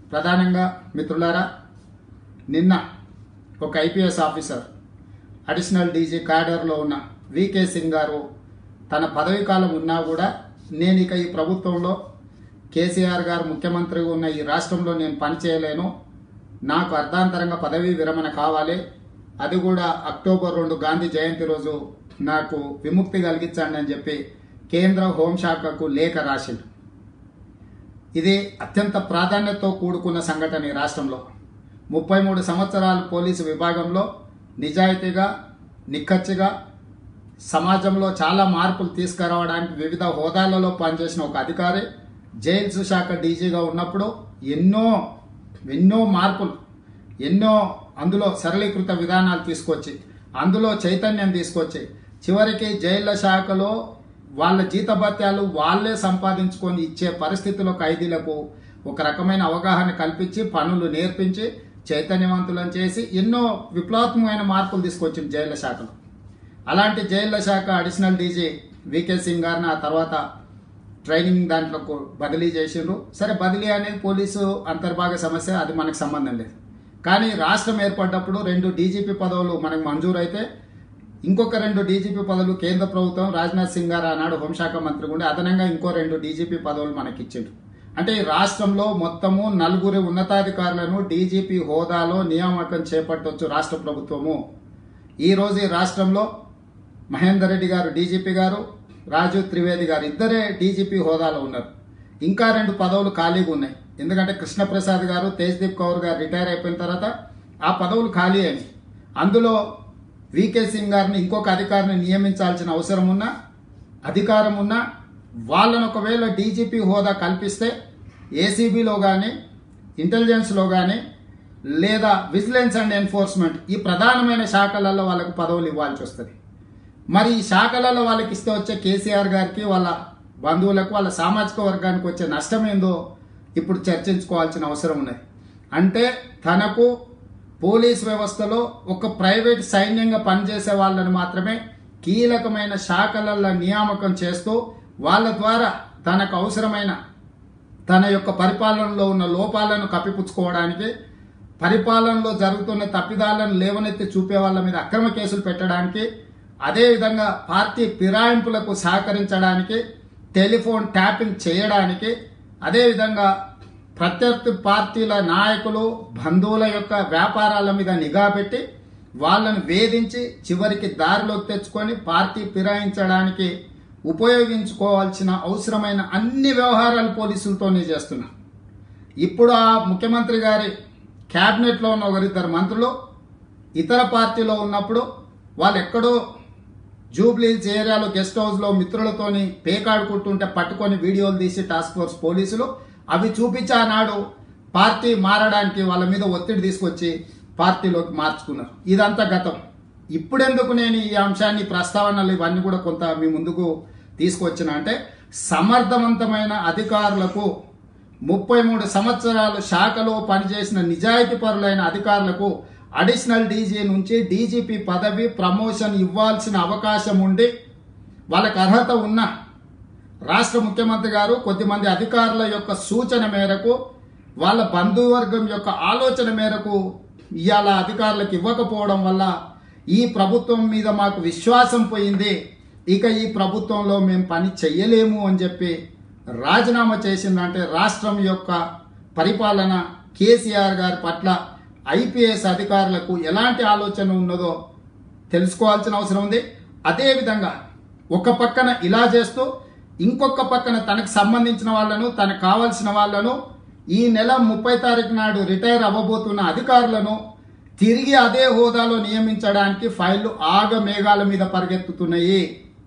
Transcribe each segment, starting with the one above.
ప్రధానంగా మిత్రులారా నిన్న ఒక ఐపీఎస్ ఆఫీసర్ అడిషనల్ డీజీ క్యాడర్లో ఉన్న వికే సింగ్ గారు తన పదవీ కాలం ఉన్నా కూడా నేను ఇక ఈ ప్రభుత్వంలో కేసీఆర్ గారు ముఖ్యమంత్రిగా ఉన్న ఈ రాష్ట్రంలో నేను పనిచేయలేను నాకు అర్ధాంతరంగా పదవీ విరమణ కావాలి అది కూడా అక్టోబర్ రెండు గాంధీ జయంతి రోజు నాకు విముక్తి కలిగించండి అని చెప్పి కేంద్ర హోంశాఖకు లేఖ రాసిండు ఇది అత్యంత ప్రాధాన్యతతో కూడుకున్న సంఘటన ఈ రాష్ట్రంలో ముప్పై మూడు సంవత్సరాలు పోలీసు విభాగంలో నిజాయితీగా నిక్కచ్చిగా సమాజంలో చాలా మార్పులు తీసుకురావడానికి వివిధ హోదాలలో పనిచేసిన ఒక అధికారి జైల్స్ శాఖ డీజీగా ఉన్నప్పుడు ఎన్నో ఎన్నో మార్పులు ఎన్నో అందులో సరళీకృత విధానాలు తీసుకొచ్చి అందులో చైతన్యం తీసుకొచ్చి చివరికి జైళ్ల శాఖలో వాళ్ళ జీతభత్యాలు వాళ్ళే సంపాదించుకొని ఇచ్చే పరిస్థితిలో ఖైదీలకు ఒక రకమైన అవగాహన కల్పించి పనులు నేర్పించి చైతన్యవంతులను చేసి ఎన్నో విప్లవాత్మకమైన మార్పులు తీసుకొచ్చింది జైళ్ల శాఖలో అలాంటి జైళ్ల శాఖ అడిషనల్ డీజీ వికే సింగ్ గారిని ఆ తర్వాత ట్రైనింగ్ దాంట్లో బదిలీ చేసిండ్రు సరే బదిలీ అనేది పోలీసు అంతర్భాగ సమస్య అది మనకు సంబంధం లేదు కానీ రాష్ట్రం ఏర్పడ్డప్పుడు రెండు డీజీపీ పదవులు మనకు మంజూరు అయితే ఇంకొక రెండు డీజీపీ పదవులు కేంద్ర ప్రభుత్వం రాజ్నాథ్ సింగ్ గారు ఆనాడు హోంశాఖ మంత్రి ఉండి అదనంగా ఇంకో రెండు డీజీపీ పదవులు మనకి ఇచ్చిండ్రు అంటే ఈ రాష్ట్రంలో మొత్తము నలుగురు ఉన్నతాధికారులను డీజీపీ హోదాలో నియామకం చేపట్టవచ్చు రాష్ట్ర ప్రభుత్వము ఈ రోజు ఈ రాష్ట్రంలో మహేందర్ రెడ్డి గారు డీజీపీ గారు రాజు త్రివేది గారు ఇద్దరే డీజీపీ హోదాలో ఉన్నారు ఇంకా రెండు పదవులు ఖాళీగా ఉన్నాయి ఎందుకంటే కృష్ణప్రసాద్ గారు తేజ్దీప్ కౌర్ గారు రిటైర్ అయిపోయిన తర్వాత ఆ పదవులు ఖాళీ అని అందులో వికే సింగ్ గారిని ఇంకొక అధికారిని నియమించాల్సిన అవసరం ఉన్నా అధికారం ఉన్నా వాళ్ళను ఒకవేళ డీజీపీ హోదా కల్పిస్తే ఏసీబీలో కానీ ఇంటెలిజెన్స్లో కానీ లేదా విజిలెన్స్ అండ్ ఎన్ఫోర్స్మెంట్ ఈ ప్రధానమైన శాఖలలో వాళ్ళకు పదవులు ఇవ్వాల్సి వస్తుంది మరి ఈ శాఖలలో వాళ్ళకి ఇస్తే వచ్చే కేసీఆర్ గారికి వాళ్ళ బంధువులకు వాళ్ళ సామాజిక వర్గానికి వచ్చే నష్టం ఏందో ఇప్పుడు చర్చించుకోవాల్సిన అవసరం ఉన్నది అంటే తనకు పోలీస్ వ్యవస్థలో ఒక ప్రైవేట్ సైన్యంగా పనిచేసే వాళ్ళని మాత్రమే కీలకమైన శాఖలలో నియామకం చేస్తూ వాళ్ళ ద్వారా తనకు అవసరమైన తన యొక్క పరిపాలనలో ఉన్న లోపాలను కప్పిపుచ్చుకోవడానికి పరిపాలనలో జరుగుతున్న తప్పిదాలను లేవనెత్తి చూపే వాళ్ళ మీద అక్రమ కేసులు పెట్టడానికి అదేవిధంగా పార్టీ ఫిరాయింపులకు సహకరించడానికి టెలిఫోన్ ట్యాపింగ్ చేయడానికి అదేవిధంగా ప్రత్యర్థి పార్టీల నాయకులు బంధువుల యొక్క వ్యాపారాల మీద నిఘా పెట్టి వాళ్ళను వేధించి చివరికి దారిలోకి తెచ్చుకొని పార్టీ ఫిరాయించడానికి ఉపయోగించుకోవాల్సిన అవసరమైన అన్ని వ్యవహారాలు పోలీసులతోనే చేస్తున్నారు ఇప్పుడు ఆ ముఖ్యమంత్రి గారి క్యాబినెట్లో ఉన్న ఒకరిద్దరు మంత్రులు ఇతర పార్టీలో ఉన్నప్పుడు వాళ్ళు ఎక్కడో జూబ్లీహిల్స్ ఏరియాలో గెస్ట్ హౌస్లో మిత్రులతోని పేకాడుకుంటుంటే పట్టుకొని వీడియోలు తీసి టాస్క్ ఫోర్స్ పోలీసులు అవి చూపించి ఆనాడు పార్టీ మారడానికి వాళ్ళ మీద ఒత్తిడి తీసుకొచ్చి పార్టీలోకి మార్చుకున్నారు ఇదంతా గతం ఇప్పుడెందుకు నేను ఈ అంశాన్ని ప్రస్తావనలు ఇవన్నీ కూడా కొంత మీ ముందుకు తీసుకొచ్చిన అంటే సమర్థవంతమైన అధికారులకు ముప్పై మూడు సంవత్సరాలు శాఖలో పనిచేసిన నిజాయితీ పరులైన అధికారులకు అడిషనల్ డీజీ నుంచి డీజీపీ పదవి ప్రమోషన్ ఇవ్వాల్సిన అవకాశం ఉండి వాళ్ళకి అర్హత ఉన్న రాష్ట్ర ముఖ్యమంత్రి గారు కొద్దిమంది అధికారుల యొక్క సూచన మేరకు వాళ్ళ బంధువర్గం యొక్క ఆలోచన మేరకు ఇవాళ అధికారులకు ఇవ్వకపోవడం వల్ల ఈ ప్రభుత్వం మీద మాకు విశ్వాసం పోయింది ఇక ఈ ప్రభుత్వంలో మేము పని చెయ్యలేము అని చెప్పి రాజీనామా చేసిందంటే రాష్ట్రం యొక్క పరిపాలన కేసీఆర్ గారి పట్ల ఐపీఎస్ అధికారులకు ఎలాంటి ఆలోచన ఉన్నదో తెలుసుకోవాల్సిన అవసరం ఉంది అదేవిధంగా ఒక పక్కన ఇలా చేస్తూ ఇంకొక పక్కన తనకు సంబంధించిన వాళ్ళను తనకు కావాల్సిన వాళ్ళను ఈ నెల ముప్పై తారీఖు నాడు రిటైర్ అవ్వబోతున్న అధికారులను తిరిగి అదే హోదాలో నియమించడానికి ఫైళ్లు ఆగ మేఘాల మీద పరిగెత్తుతున్నాయి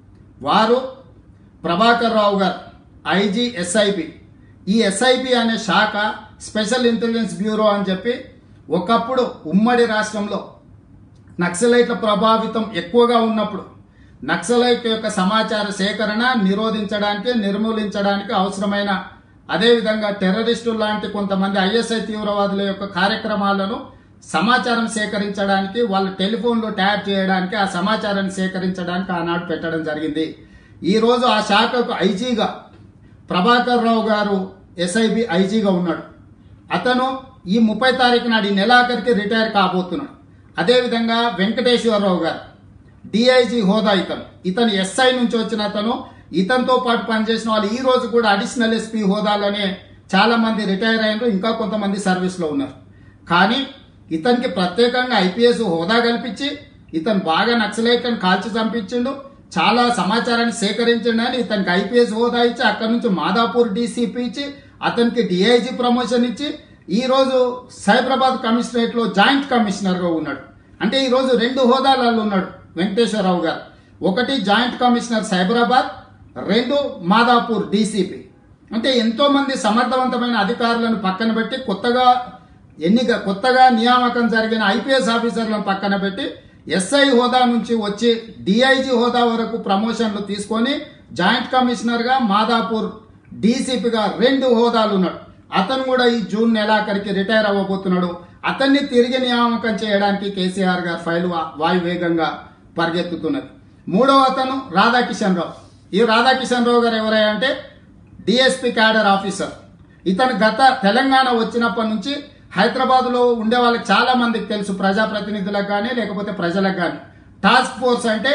వారు ప్రభాకర్ రావు గారు ఐజీ ఎస్ఐపి ఈ ఎస్ఐపి అనే శాఖ స్పెషల్ ఇంటెలిజెన్స్ బ్యూరో అని చెప్పి ఒకప్పుడు ఉమ్మడి రాష్ట్రంలో నక్సలైట్ల ప్రభావితం ఎక్కువగా ఉన్నప్పుడు నక్సలైట్ యొక్క సమాచార సేకరణ నిరోధించడానికి నిర్మూలించడానికి అవసరమైన అదేవిధంగా టెర్రరిస్టులు లాంటి కొంతమంది ఐఎస్ఐ తీవ్రవాదుల యొక్క కార్యక్రమాలను సమాచారం సేకరించడానికి వాళ్ళ టెలిఫోన్లో ట్యాప్ చేయడానికి ఆ సమాచారాన్ని సేకరించడానికి ఆనాడు పెట్టడం జరిగింది ఈరోజు ఆ శాఖకు ఐజీగా ప్రభాకర్ రావు గారు ఎస్ఐబి ఐజీగా ఉన్నాడు అతను ఈ ముప్పై తారీఖు నాడు ఈ నెలాఖరికి రిటైర్ కాబోతున్నాడు అదేవిధంగా వెంకటేశ్వరరావు గారు డిఐజీ హోదా ఇతను ఇతను ఎస్ఐ నుంచి వచ్చిన అతను ఇతనితో పాటు పనిచేసిన వాళ్ళు ఈ రోజు కూడా అడిషనల్ ఎస్పీ హోదాలోనే చాలా మంది రిటైర్ అయినారు ఇంకా కొంతమంది సర్వీస్లో ఉన్నారు కానీ ఇతనికి ప్రత్యేకంగా ఐపీఎస్ హోదా కల్పించి ఇతను బాగా నక్సలైట్లను కాల్చి చంపించిండు చాలా సమాచారాన్ని సేకరించిండు అని ఇతనికి ఐపీఎస్ హోదా ఇచ్చి అక్కడి నుంచి మాదాపూర్ డీసీపీ ఇచ్చి అతనికి డిఐజీ ప్రమోషన్ ఇచ్చి ఈ రోజు సైబరాబాద్ కమిషనరేట్ లో జాయింట్ కమిషనర్ గా ఉన్నాడు అంటే ఈ రోజు రెండు హోదాలలో ఉన్నాడు వెంకటేశ్వరరావు గారు ఒకటి జాయింట్ కమిషనర్ సైబరాబాద్ రెండు మాదాపూర్ డీసీపీ అంటే ఎంతో మంది సమర్థవంతమైన అధికారులను పక్కన పెట్టి కొత్తగా ఎన్నిక కొత్తగా నియామకం జరిగిన ఐపీఎస్ ఆఫీసర్లను పక్కన పెట్టి ఎస్ఐ హోదా నుంచి వచ్చి డిఐజీ హోదా వరకు ప్రమోషన్లు తీసుకొని జాయింట్ కమిషనర్ గా మాదాపూర్ డీసీపీగా రెండు హోదాలు ఉన్నాడు అతను కూడా ఈ జూన్ నెలాఖరికి రిటైర్ అవ్వబోతున్నాడు అతన్ని తిరిగి నియామకం చేయడానికి కేసీఆర్ గారి ఫైల్ వా- వాయువేగంగా పరిగెత్తుతున్నది మూడవ అతను రాధాకిషన్ రావు ఈ రాధాకిషన్ రావు గారు ఎవరయ్యా అంటే డిఎస్పీ క్యాడర్ ఆఫీసర్ ఇతను గత తెలంగాణ వచ్చినప్పటి నుంచి హైదరాబాద్ లో ఉండే వాళ్ళకి చాలా మందికి తెలుసు ప్రజాప్రతినిధులకు కానీ లేకపోతే ప్రజలకు కానీ టాస్క్ ఫోర్స్ అంటే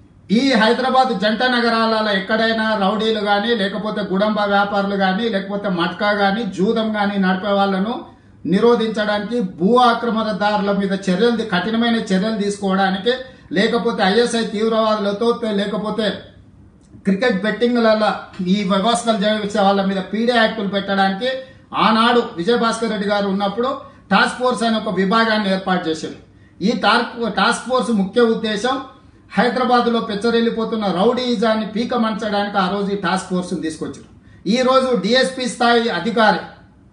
ఈ హైదరాబాద్ జంట నగరాలలో ఎక్కడైనా రౌడీలు కానీ లేకపోతే గుడంబ వ్యాపారులు కానీ లేకపోతే మట్కా కానీ జూదం కానీ నడిపే వాళ్ళను నిరోధించడానికి భూ ఆక్రమణదారుల మీద చర్యలు కఠినమైన చర్యలు తీసుకోవడానికి లేకపోతే ఐఎస్ఐ తీవ్రవాదులతో లేకపోతే క్రికెట్ బెట్టింగ్లలో ఈ వ్యవస్థలు చేసే వాళ్ళ మీద పీడే యాక్టులు పెట్టడానికి ఆనాడు విజయభాస్కర్ రెడ్డి గారు ఉన్నప్పుడు టాస్క్ ఫోర్స్ అనే ఒక విభాగాన్ని ఏర్పాటు చేశారు ఈ టాస్క్ టాస్క్ ఫోర్స్ ముఖ్య ఉద్దేశం హైదరాబాద్ లో పెచ్చరిల్లిపోతున్న రౌడీజాన్ని పీకమంచడానికి ఆ రోజు ఈ టాస్క్ ఫోర్స్ తీసుకొచ్చారు ఈ రోజు డిఎస్పీ స్థాయి అధికారి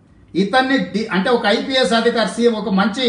ఇతన్ని డి- అంటే ఒక ఐపీఎస్ అధికారి సీఎం ఒక మంచి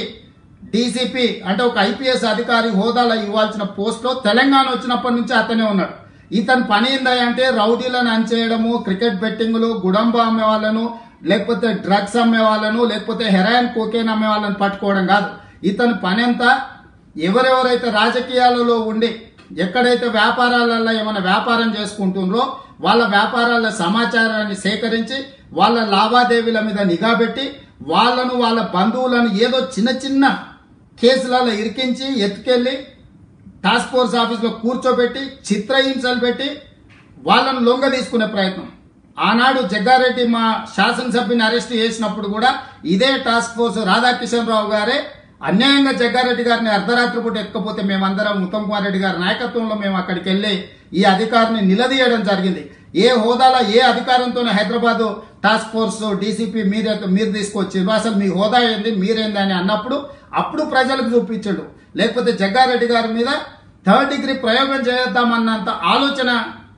డీసీపీ అంటే ఒక ఐపీఎస్ అధికారి హోదాలో ఇవ్వాల్సిన పోస్ట్ లో తెలంగాణ వచ్చినప్పటి నుంచి అతనే ఉన్నాడు ఇతని పని ఏంది అంటే రౌడీలను అంచేయడము క్రికెట్ బెట్టింగ్లు గుడంబ అమ్మే వాళ్ళను లేకపోతే డ్రగ్స్ అమ్మే వాళ్ళను లేకపోతే హెరాయిన్ కోకేన్ అమ్మే వాళ్ళని పట్టుకోవడం కాదు ఇతని పని అంతా ఎవరెవరైతే రాజకీయాలలో ఉండి ఎక్కడైతే వ్యాపారాలలో ఏమైనా వ్యాపారం చేసుకుంటుండ్రో వాళ్ళ వ్యాపారాల సమాచారాన్ని సేకరించి వాళ్ళ లావాదేవీల మీద నిఘా పెట్టి వాళ్ళను వాళ్ళ బంధువులను ఏదో చిన్న చిన్న కేసులలో ఇరికించి ఎత్తుకెళ్ళి టాస్క్ ఫోర్స్ ఆఫీస్లో కూర్చోబెట్టి చిత్రహింసలు పెట్టి వాళ్ళను లొంగ తీసుకునే ప్రయత్నం ఆనాడు జగ్గారెడ్డి మా శాసనసభ్యుని అరెస్ట్ చేసినప్పుడు కూడా ఇదే టాస్క్ ఫోర్స్ రాధాకిషన్ రావు గారే అన్యాయంగా జగ్గారెడ్డి గారిని అర్ధరాత్రి పూట ఎక్కకపోతే మేమందరం ఉత్తమ్ కుమార్ రెడ్డి గారి నాయకత్వంలో మేము అక్కడికి వెళ్ళి ఈ అధికారిని నిలదీయడం జరిగింది ఏ హోదాలో ఏ అధికారంతోనే హైదరాబాద్ టాస్క్ ఫోర్స్ డీసీపీ మీరే మీరు తీసుకొచ్చిండ్రు అసలు మీ హోదా ఏంది మీరేంది అని అన్నప్పుడు అప్పుడు ప్రజలకు చూపించండు లేకపోతే జగ్గారెడ్డి గారి మీద థర్డ్ డిగ్రీ ప్రయోగం చేద్దామన్నంత ఆలోచన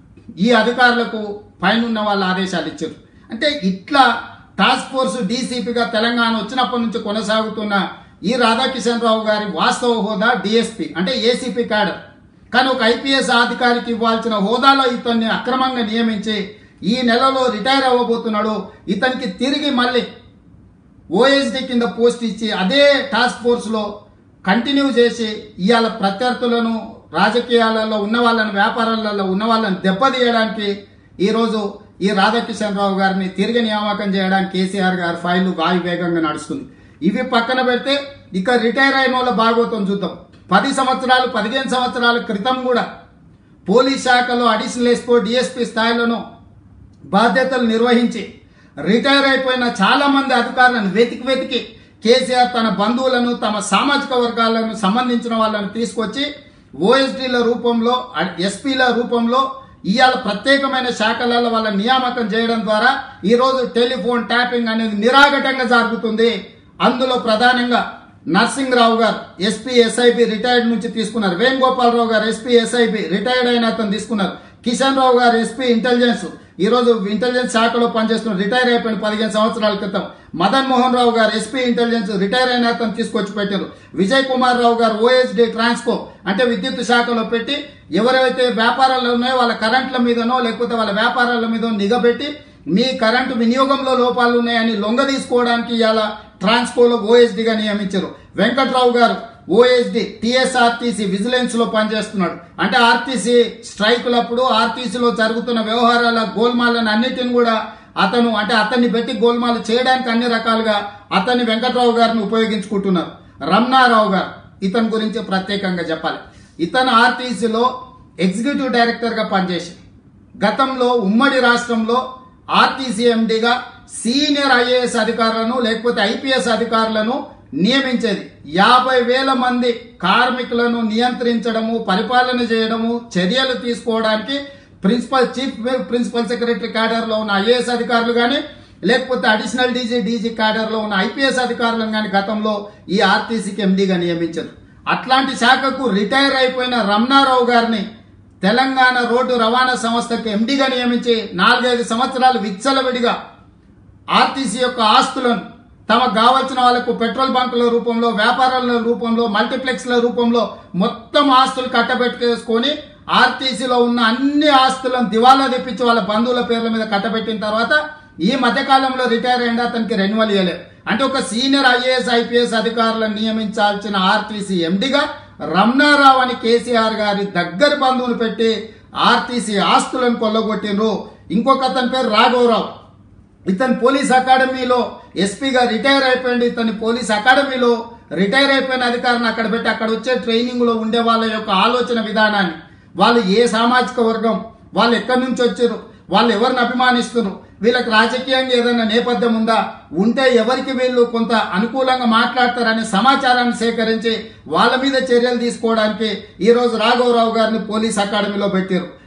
ఈ అధికారులకు పైన ఉన్న వాళ్ళ ఆదేశాలు ఇచ్చారు అంటే ఇట్లా టాస్క్ ఫోర్స్ డీసీపీగా తెలంగాణ వచ్చినప్పటి నుంచి కొనసాగుతున్న ఈ రాధాకిషన్ రావు గారి వాస్తవ హోదా డిఎస్పీ అంటే ఏసీపీ క్యాడర్ కానీ ఒక ఐపీఎస్ అధికారికి ఇవ్వాల్సిన హోదాలో ఇతన్ని అక్రమంగా నియమించి ఈ నెలలో రిటైర్ అవ్వబోతున్నాడు ఇతనికి తిరిగి మళ్ళీ ఓఎస్డి కింద పోస్ట్ ఇచ్చి అదే టాస్క్ ఫోర్స్లో కంటిన్యూ చేసి ఇవాళ ప్రత్యర్థులను రాజకీయాలలో ఉన్న వాళ్ళని వ్యాపారాలలో ఉన్న వాళ్ళని దెబ్బతీయడానికి ఈరోజు ఈ రాధాకిషన్ రావు గారిని తిరిగి నియామకం చేయడానికి కేసీఆర్ గారి ఫైల్ వాయు వేగంగా నడుస్తుంది ఇవి పక్కన పెడితే ఇక రిటైర్ అయిన వాళ్ళ భాగవతం చూద్దాం పది సంవత్సరాలు పదిహేను సంవత్సరాల క్రితం కూడా పోలీస్ శాఖలో అడిషనల్ ఎస్పో డిఎస్పీ స్థాయిలోనూ బాధ్యతలు నిర్వహించి రిటైర్ అయిపోయిన చాలా మంది అధికారులను వెతికి వెతికి కేసీఆర్ తన బంధువులను తమ సామాజిక వర్గాలను సంబంధించిన వాళ్ళని తీసుకొచ్చి ఓఎస్డీల రూపంలో ఎస్పీల రూపంలో ఇవాళ ప్రత్యేకమైన శాఖలలో వాళ్ళ నియామకం చేయడం ద్వారా ఈరోజు టెలిఫోన్ ట్యాపింగ్ అనేది నిరాఘటంగా జరుగుతుంది అందులో ప్రధానంగా నర్సింగ్రావు గారు ఎస్పీ ఎస్ఐబి రిటైర్డ్ నుంచి తీసుకున్నారు వేణుగోపాలరావు గారు ఎస్పీ ఎస్ఐబి రిటైర్డ్ అయిన అతను తీసుకున్నారు కిషన్ రావు గారు ఎస్పీ ఇంటెలిజెన్స్ ఈ రోజు ఇంటెలిజెన్స్ శాఖలో పనిచేస్తున్నారు రిటైర్ అయిపోయిన పదిహేను సంవత్సరాల క్రితం మదన్ మోహన్ రావు గారు ఎస్పీ ఇంటెలిజెన్స్ రిటైర్ అయిన అతను తీసుకొచ్చి పెట్టారు విజయ్ కుమార్ రావు గారు ఓఎస్డి ట్రాన్స్కో అంటే విద్యుత్ శాఖలో పెట్టి ఎవరైతే వ్యాపారాలు ఉన్నాయో వాళ్ళ కరెంట్ల మీదనో లేకపోతే వాళ్ళ వ్యాపారాల మీద నిఘపెట్టి మీ కరెంటు వినియోగంలో లోపాలు ఉన్నాయని లొంగ తీసుకోవడానికి ఇవాళ ట్రాన్స్కోలో ఓఎస్డిగా నియమించారు వెంకట్రావు గారు ఓఎస్డి టిఎస్ఆర్టీసీ విజిలెన్స్ లో పనిచేస్తున్నాడు అంటే ఆర్టీసీ స్ట్రైకులప్పుడు ఆర్టీసీలో జరుగుతున్న వ్యవహారాల గోల్మాలను అన్నిటిని కూడా అతను అంటే అతన్ని పెట్టి గోల్మాలు చేయడానికి అన్ని రకాలుగా అతన్ని వెంకట్రావు గారిని ఉపయోగించుకుంటున్నారు రమణారావు గారు ఇతని గురించి ప్రత్యేకంగా చెప్పాలి ఇతను ఆర్టీసీలో ఎగ్జిక్యూటివ్ డైరెక్టర్గా పనిచేసి గతంలో ఉమ్మడి రాష్ట్రంలో ఆర్టీసీ ఎండిగా సీనియర్ ఐఏఎస్ అధికారులను లేకపోతే ఐపీఎస్ అధికారులను నియమించేది యాభై వేల మంది కార్మికులను నియంత్రించడము పరిపాలన చేయడము చర్యలు తీసుకోవడానికి ప్రిన్సిపల్ చీఫ్ ప్రిన్సిపల్ సెక్రటరీ క్యాడర్లో ఉన్న ఐఏఎస్ అధికారులు కానీ లేకపోతే అడిషనల్ డీజీ డీజీ క్యాడర్లో ఉన్న ఐపీఎస్ అధికారులను కానీ గతంలో ఈ ఆర్టీసీకి ఎండీగా నియమించారు అట్లాంటి శాఖకు రిటైర్ అయిపోయిన రమణారావు గారిని తెలంగాణ రోడ్డు రవాణా సంస్థకి ఎండీగా నియమించి నాలుగైదు సంవత్సరాలు విచ్చలవిడిగా ఆర్టీసీ యొక్క ఆస్తులను తమకు కావాల్సిన వాళ్ళకు పెట్రోల్ బంకుల రూపంలో వ్యాపారాల రూపంలో మల్టీప్లెక్స్ల రూపంలో మొత్తం ఆస్తులు కట్టబెట్టుకేసుకొని ఆర్టీసీలో ఉన్న అన్ని ఆస్తులను దివాలా తెప్పించి వాళ్ళ బంధువుల పేర్ల మీద కట్టబెట్టిన తర్వాత ఈ మధ్యకాలంలో రిటైర్ అయిన అతనికి రెన్యువల్ ఇవ్వలేదు అంటే ఒక సీనియర్ ఐఏఎస్ ఐపీఎస్ అధికారులను నియమించాల్సిన ఆర్టీసీ ఎండిగా రమణారావు అని కేసీఆర్ గారి దగ్గర బంధువులు పెట్టి ఆర్టీసీ ఆస్తులను కొల్లగొట్టిండ్రు ఇంకొక అతని పేరు రాఘవరావు ఇతను పోలీస్ అకాడమీలో ఎస్పీగా రిటైర్ అయిపోయింది ఇతని పోలీస్ అకాడమీలో రిటైర్ అయిపోయిన అధికారిని అక్కడ పెట్టి అక్కడ వచ్చే ట్రైనింగ్ లో ఉండే వాళ్ళ యొక్క ఆలోచన విధానాన్ని వాళ్ళు ఏ సామాజిక వర్గం వాళ్ళు ఎక్కడి నుంచి వచ్చారు వాళ్ళు ఎవరిని అభిమానిస్తున్నారు వీళ్ళకి రాజకీయంగా ఏదైనా నేపథ్యం ఉందా ఉంటే ఎవరికి వీళ్ళు కొంత అనుకూలంగా మాట్లాడతారనే సమాచారాన్ని సేకరించి వాళ్ళ మీద చర్యలు తీసుకోవడానికి ఈ రోజు రాఘవరావు గారిని పోలీస్ అకాడమీలో పెట్టారు